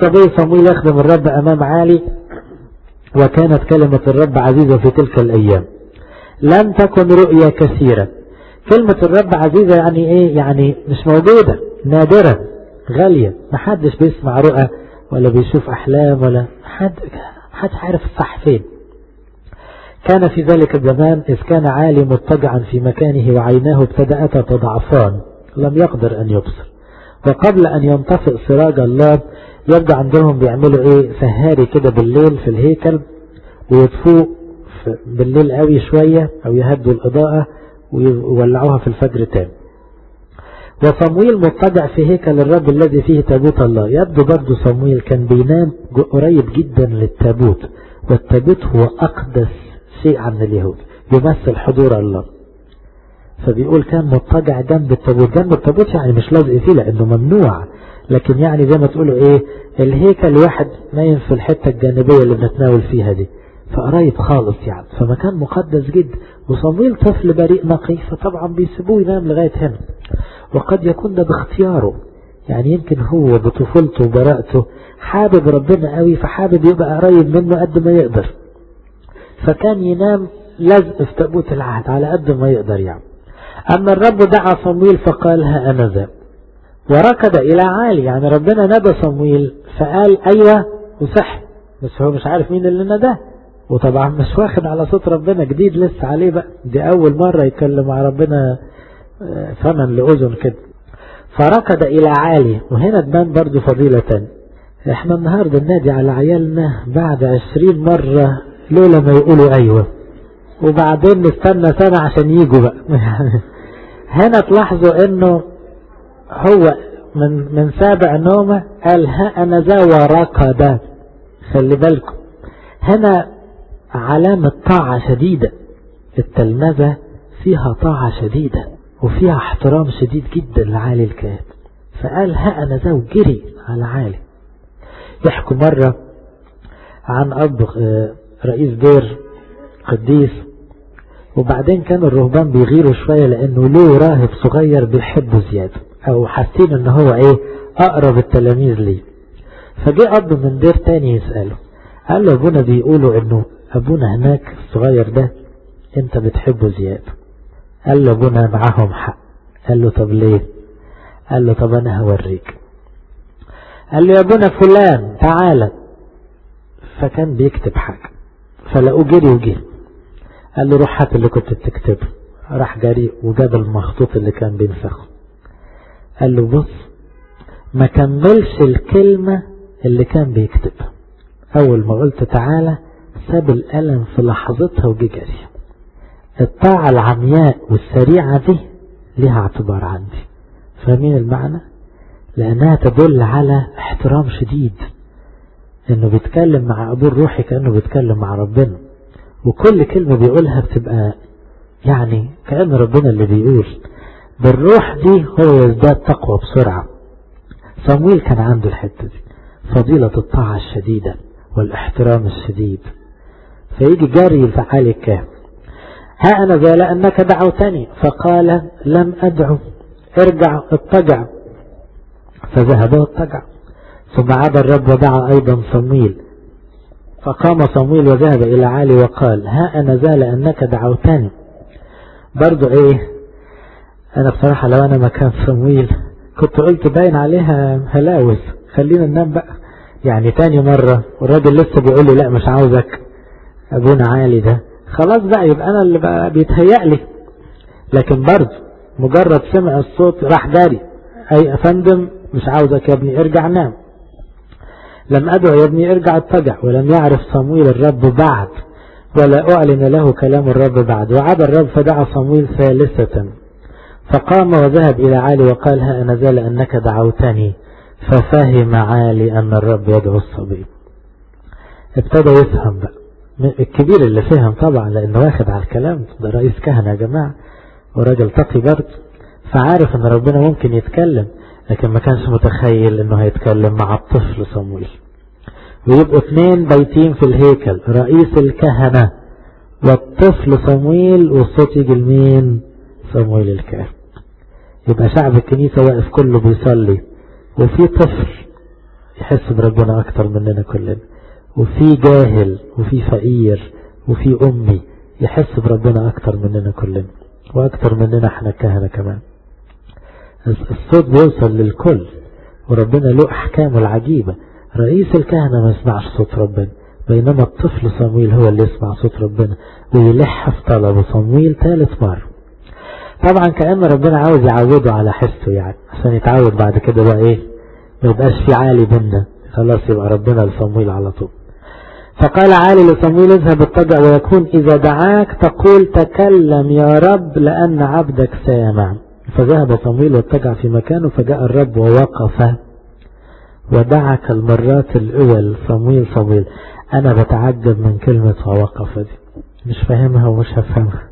الصبي صمويل يخدم الرب أمام عالي وكانت كلمة الرب عزيزة في تلك الأيام لم تكن رؤية كثيرة كلمة الرب عزيزة يعني ايه يعني مش موجودة نادرة غالية محدش بيسمع رؤى ولا بيشوف أحلام ولا حد حد عارف الصح فين كان في ذلك الزمان إذ كان عالي مضطجعا في مكانه وعيناه ابتدأتا تضعفان لم يقدر أن يبصر وقبل أن ينطفئ سراج الله يبدأ عندهم بيعملوا إيه سهاري كده بالليل في الهيكل ويطفوه بالليل قوي شوية أو يهدوا الإضاءة ويولعوها في الفجر تاني وصمويل مضطجع في هيكل الرب الذي فيه تابوت الله يبدو برضو صمويل كان بينام قريب جدا للتابوت والتابوت هو أقدس شيء عن اليهود يمثل حضور الله فبيقول كان مضطجع جنب التابوت جنب التابوت يعني مش لازق فيه لأنه ممنوع لكن يعني زي ما تقولوا ايه الهيكل واحد نايم في الحتة الجانبية اللي بنتناول فيها دي فقريب خالص يعني فمكان مقدس جدا وصمويل طفل بريء نقي فطبعا بيسيبوه ينام لغاية هنا وقد يكون ده باختياره يعني يمكن هو بطفولته وبراءته حابب ربنا قوي فحابب يبقى قريب منه قد ما يقدر فكان ينام لزق في تابوت العهد على قد ما يقدر يعني أما الرب دعا صمويل فقال ها أنا ذا وركض إلى عالي يعني ربنا ندى صمويل فقال أيوة وصح بس هو مش عارف مين اللي نداه وطبعا مش واخد على صوت ربنا جديد لسه عليه بقى دي أول مرة يتكلم مع ربنا فمن لأذن كده فركض إلى عالي وهنا تبان برضو فضيلة تانية احنا النهاردة نادي على عيالنا بعد عشرين مرة لولا ما يقولوا أيوة وبعدين نستنى سنة عشان يجوا بقى هنا تلاحظوا انه هو من من سابع نومه قال ها انا ذا وركض خلي بالكم هنا علامة طاعة شديدة التلمذة فيها طاعة شديدة وفيها احترام شديد جدا لعالي الكاهن فقال ها انا ذا وجري على عالي يحكوا مرة عن اب رئيس دير قديس وبعدين كانوا الرهبان بيغيروا شوية لانه له راهب صغير بيحبه زيادة او حاسين ان هو ايه اقرب التلاميذ ليه فجاء اب من دير تاني يسأله قال له ابونا بيقولوا انه ابونا هناك الصغير ده انت بتحبه زيادة قال له ابونا معاهم حق قال له طب ليه قال له طب انا هوريك قال له يا ابونا فلان تعالى فكان بيكتب حاجة فلقوه جري وجري قال له روح هات اللي كنت بتكتبه راح جري وجاب المخطوط اللي كان بينسخه قال له بص ما كملش الكلمة اللي كان بيكتبها اول ما قلت تعالى ساب القلم في لحظتها وجي جري الطاعة العمياء والسريعة دي لها اعتبار عندي فاهمين المعنى لانها تدل على احترام شديد انه بيتكلم مع ابوه الروحي كأنه بيتكلم مع ربنا وكل كلمة بيقولها بتبقى يعني كأن ربنا اللي بيقول بالروح دي هو يزداد تقوى بسرعة صمويل كان عنده الحتة دي فضيلة الطاعة الشديدة والاحترام الشديد فيجي جاري لفعال الكهف ها أنا ذا لأنك دعوتني فقال لم أدعو ارجع اضطجع فذهب واضطجع ثم عاد الرب ودعا أيضا صمويل فقام صمويل وذهب إلى عالي وقال ها أنا ذا لأنك دعوتني برضو إيه أنا بصراحة لو أنا مكان صمويل كنت قلت باين عليها هلاوس خلينا ننام بقى يعني تاني مرة والراجل لسه بيقول لي لا مش عاوزك أبونا عالي ده خلاص بقى يبقى أنا اللي بقى بيتهيأ لي لكن برضه مجرد سمع الصوت راح جاري أي أفندم مش عاوزك يا ابني ارجع نام لم أدعو يا ابني ارجع اتجع ولم يعرف صمويل الرب بعد ولا أعلن له كلام الرب بعد وعاد الرب فدعا صمويل ثالثة فقام وذهب إلى عالي وقال ها أنا ذا لأنك دعوتني ففهم عالي أن الرب يدعو الصبي ابتدى يفهم بقى الكبير اللي فهم طبعا لأنه واخد على الكلام ده رئيس كهنة يا جماعة وراجل تقي برضه فعارف أن ربنا ممكن يتكلم لكن ما كانش متخيل أنه هيتكلم مع الطفل صمويل ويبقوا اثنين بايتين في الهيكل رئيس الكهنة والطفل صمويل والصوت يجي لمين صمويل الكاهن يبقى شعب الكنيسة واقف كله بيصلي وفي طفل يحس بربنا أكتر مننا كلنا وفي جاهل وفي فقير وفي أمي يحس بربنا أكتر مننا كلنا وأكتر مننا احنا كهنة كمان الصوت بيوصل للكل وربنا له أحكامه العجيبة رئيس الكهنة ما يسمعش صوت ربنا بينما الطفل صمويل هو اللي يسمع صوت ربنا ويلح في طلبه صمويل ثالث مرة طبعا كأن ربنا عاوز يعوده على حسه يعني عشان يتعود بعد كده بقى ايه ما يبقاش في عالي بينا خلاص يبقى ربنا لصمويل على طول فقال عالي لصمويل اذهب اتجع ويكون إذا دعاك تقول تكلم يا رب لأن عبدك سامع فذهب صمويل واتجع في مكانه فجاء الرب ووقف ودعك المرات الأول صمويل صمويل أنا بتعجب من كلمة ووقف دي مش فاهمها ومش هفهمها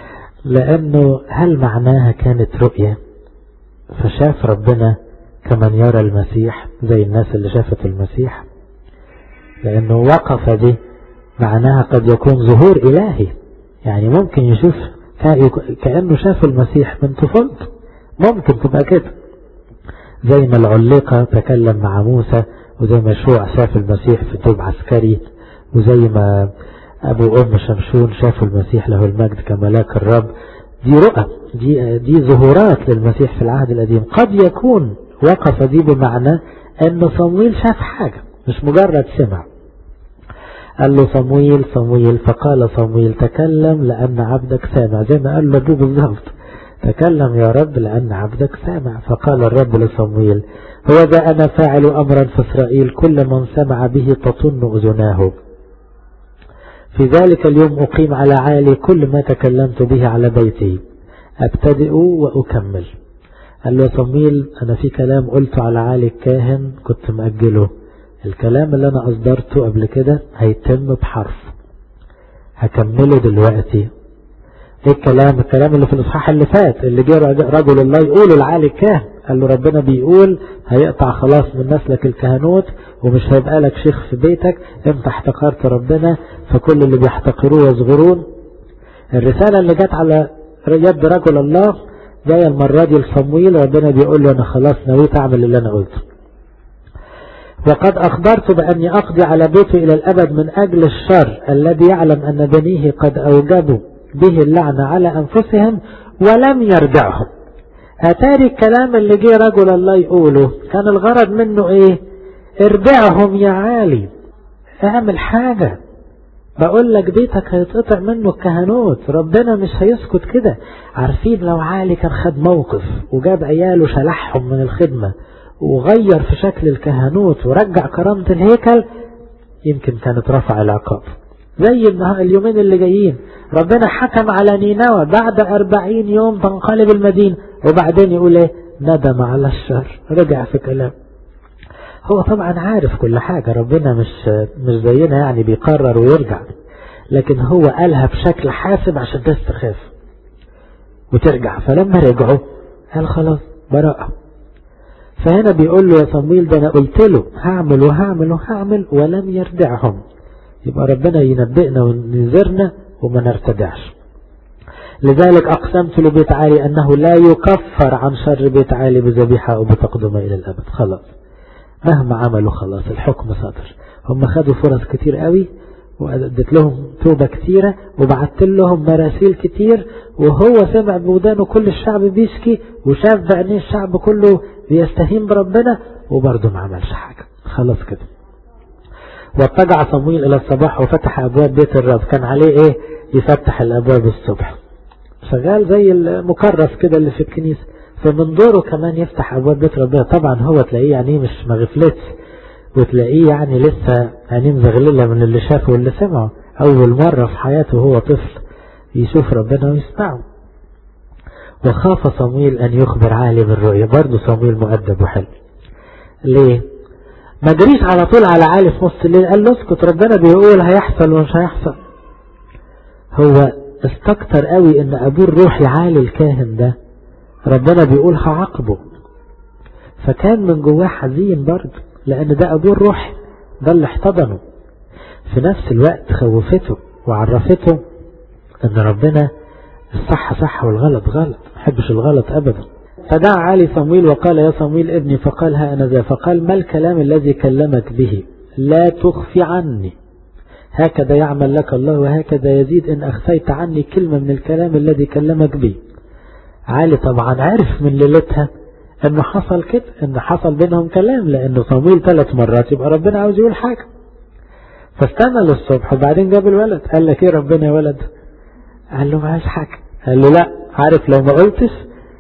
لأنه هل معناها كانت رؤية فشاف ربنا كمن يرى المسيح زي الناس اللي شافت المسيح لأنه وقف دي معناها قد يكون ظهور إلهي يعني ممكن يشوف كأنه شاف المسيح من طفولته ممكن تبقى كده زي ما العليقة تكلم مع موسى وزي ما شوع شاف المسيح في توب عسكري وزي ما أبو أم شمشون شافوا المسيح له المجد كملاك الرب دي رؤى دي, دي ظهورات للمسيح في العهد القديم قد يكون وقف دي بمعنى أن صمويل شاف حاجة مش مجرد سمع قال له صمويل صمويل فقال صمويل تكلم لأن عبدك سامع زي ما قال له أبوه بالظبط تكلم يا رب لأن عبدك سامع فقال الرب لصمويل هو ذا أنا فاعل أمرا في إسرائيل كل من سمع به تطن أذناه في ذلك اليوم أقيم على عالي كل ما تكلمت به على بيتي أبتدئ وأكمل قال له صمويل أنا في كلام قلته على عالي الكاهن كنت مأجله الكلام اللي أنا أصدرته قبل كده هيتم بحرف هكمله دلوقتي ايه الكلام الكلام اللي في الاصحاح اللي فات اللي جه رجل الله يقوله لعالي الكاهن قال له ربنا بيقول هيقطع خلاص من نسلك الكهنوت ومش هيبقى لك شيخ في بيتك انت احتقرت ربنا فكل اللي بيحتقروه يصغرون الرسالة اللي جت على يد رجل الله جاية المرة دي لصمويل ربنا بيقول له انا خلاص نويت اعمل اللي انا قلته وقد أخبرت بأني أقضي على بيته إلى الأبد من أجل الشر الذي يعلم أن بنيه قد أوجبوا به اللعنة على أنفسهم ولم يرجعهم أتاري الكلام اللي جه رجل الله يقوله كان الغرض منه إيه ارجعهم يا عالي اعمل حاجة بقول لك بيتك هيتقطع منه الكهنوت ربنا مش هيسكت كده عارفين لو عالي كان خد موقف وجاب عياله شلحهم من الخدمة وغير في شكل الكهنوت ورجع كرامة الهيكل يمكن كانت رفع العقاب زي اليومين اللي جايين ربنا حكم على نينوى بعد أربعين يوم تنقلب المدينة وبعدين يقول ايه ندم على الشر رجع في كلام هو طبعا عارف كل حاجة ربنا مش مش زينا يعني بيقرر ويرجع لكن هو قالها بشكل حاسب عشان تستخاف وترجع فلما رجعوا قال خلاص براءة فهنا بيقول له يا صمويل ده انا قلت له هعمل وهعمل وهعمل ولم يرجعهم يبقى ربنا ينبئنا وينذرنا وما نرتدعش لذلك أقسمت لبيت عالي أنه لا يكفر عن شر بيت عالي بذبيحة أو بتقدمة إلى الأبد خلاص مهما عملوا خلاص الحكم صدر هم خدوا فرص كتير قوي وأدت لهم توبة كتيرة وبعت لهم مراسيل كتير وهو سمع بودانه كل الشعب بيشكي وشاف بعينيه الشعب كله بيستهين بربنا وبرضه ما عملش حاجة خلاص كده واتجع صمويل إلى الصباح وفتح أبواب بيت الرب كان عليه إيه يفتح الأبواب الصبح شغال زي المكرس كده اللي في الكنيسة فمن دوره كمان يفتح أبواب بيت ربنا طبعا هو تلاقيه يعني مش مغفلتش وتلاقيه يعني لسه عينيه مزغللة من اللي شافه واللي سمعه أول مرة في حياته هو طفل يشوف ربنا ويسمعه وخاف صمويل أن يخبر عالي بالرؤية برضه صمويل مؤدب وحلو ليه ما جريش على طول على عالي في نص الليل قال له اسكت ربنا بيقول هيحصل ومش هيحصل هو استكتر قوي ان ابوه الروحي عالي الكاهن ده ربنا بيقول هعاقبه فكان من جواه حزين برضه لان ده ابوه الروحي ده اللي احتضنه في نفس الوقت خوفته وعرفته ان ربنا الصح صح والغلط غلط ما يحبش الغلط ابدا فدعا علي صمويل وقال يا صمويل ابني فقال ها أنا ذا فقال ما الكلام الذي كلمك به لا تخفي عني هكذا يعمل لك الله وهكذا يزيد إن أخفيت عني كلمة من الكلام الذي كلمك به علي طبعا عرف من ليلتها انه حصل كده انه حصل بينهم كلام لانه صمويل ثلاث مرات يبقى ربنا عاوز يقول حاجة فاستنى للصبح وبعدين جاب الولد قال لك ايه ربنا يا ولد قال له معاش حاجة قال له لا عارف لو ما قلتش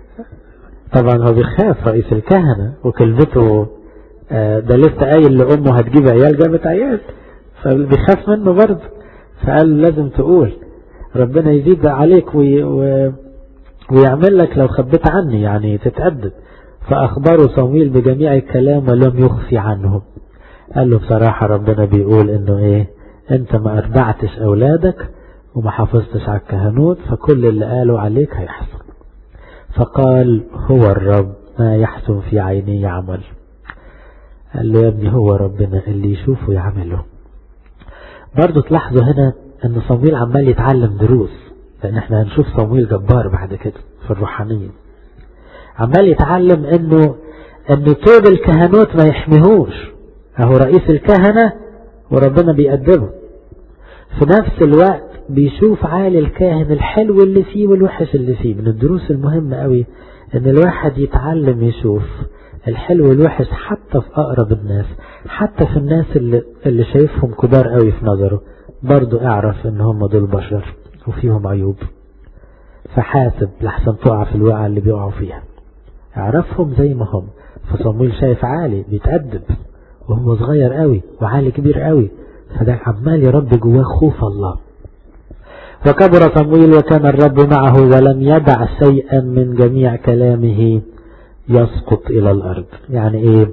طبعا هو بيخاف رئيس الكهنة وكلمته ده لسه قايل لأمه هتجيب عيال جابت عيال فبيخاف منه برضه فقال لازم تقول ربنا يزيد عليك وي و... ويعمل لك لو خبيت عني يعني تتأدب فأخبروا صمويل بجميع الكلام ولم يخفي عنهم قال له بصراحة ربنا بيقول انه ايه انت ما اربعتش اولادك وما حافظتش على الكهنوت فكل اللي قالوا عليك هيحصل فقال هو الرب ما يحسن في عيني يعمل قال له يا ابني هو ربنا اللي يشوفه يعمله برضو تلاحظوا هنا ان صمويل عمال يتعلم دروس لان احنا هنشوف صمويل جبار بعد كده في الروحانية عمال يتعلم انه ان طول الكهنوت ما يحميهوش اهو رئيس الكهنة وربنا بيأدبه في نفس الوقت بيشوف عالي الكاهن الحلو اللي فيه والوحش اللي فيه من الدروس المهمة قوي ان الواحد يتعلم يشوف الحلو والوحش حتى في اقرب الناس حتى في الناس اللي, اللي شايفهم كبار قوي في نظره برضو اعرف ان هم دول بشر وفيهم عيوب فحاسب لحسن تقع في الوقعة اللي بيقعوا فيها اعرفهم زي ما هم فصمويل شايف عالي بيتأدب وهو صغير قوي وعالي كبير قوي فده عمال يربي جواه خوف الله وكبر صمويل وكان الرب معه ولم يدع شيئا من جميع كلامه يسقط إلى الأرض يعني إيه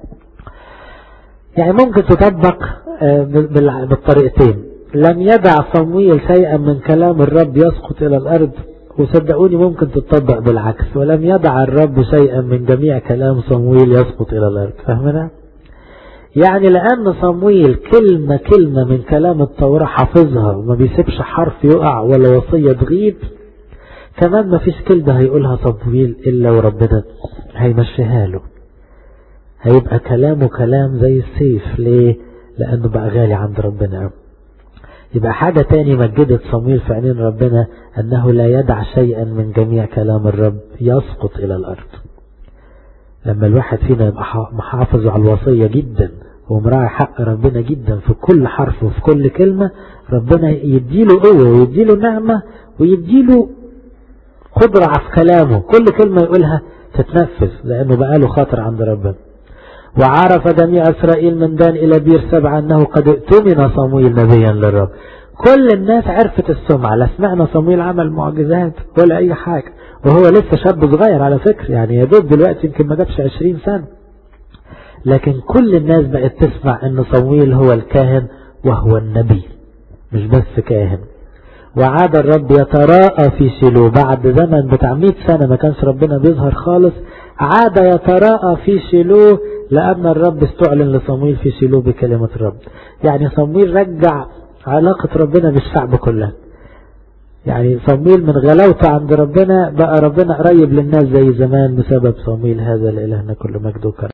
يعني ممكن تطبق بالطريقتين لم يدع صمويل شيئا من كلام الرب يسقط إلى الأرض وصدقوني ممكن تطبق بالعكس ولم يدع الرب شيئا من جميع كلام صمويل يسقط إلى الأرض فهمنا يعني لأن صمويل كلمة كلمة من كلام التوراة حافظها وما بيسيبش حرف يقع ولا وصية تغيب كمان ما فيش كلمة هيقولها صمويل إلا وربنا هيمشيها له هيبقى كلامه كلام زي السيف ليه لأنه بقى غالي عند ربنا يبقى حاجة تاني مجدت صمويل في عينين ربنا أنه لا يدع شيئا من جميع كلام الرب يسقط إلى الأرض لما الواحد فينا يبقى محافظ على الوصية جدا ومراعي حق ربنا جدا في كل حرف وفي كل كلمة ربنا يديله قوة ويديله نعمة ويديله قدرة على كلامه كل كلمة يقولها تتنفذ لأنه بقى له خاطر عند ربنا وعرف جميع إسرائيل من دان إلى بير سبعة أنه قد ائتمن صمويل نبيا للرب كل الناس عرفت السمعة لا سمعنا صمويل عمل معجزات ولا أي حاجة وهو لسه شاب صغير على فكرة يعني يا دوب دلوقتي يمكن ما جابش 20 سنة لكن كل الناس بقت تسمع ان صمويل هو الكاهن وهو النبي مش بس كاهن وعاد الرب يتراءى في شيلو بعد زمن بتاع 100 سنة ما كانش ربنا بيظهر خالص عاد يتراءى في شيلو لأن الرب استعلن لصمويل في شيلو بكلمة الرب يعني صمويل رجع علاقة ربنا بالشعب كلها يعني صمويل من غلاوته عند ربنا بقى ربنا قريب للناس زي زمان بسبب صمويل هذا لإلهنا كل مجد وكرم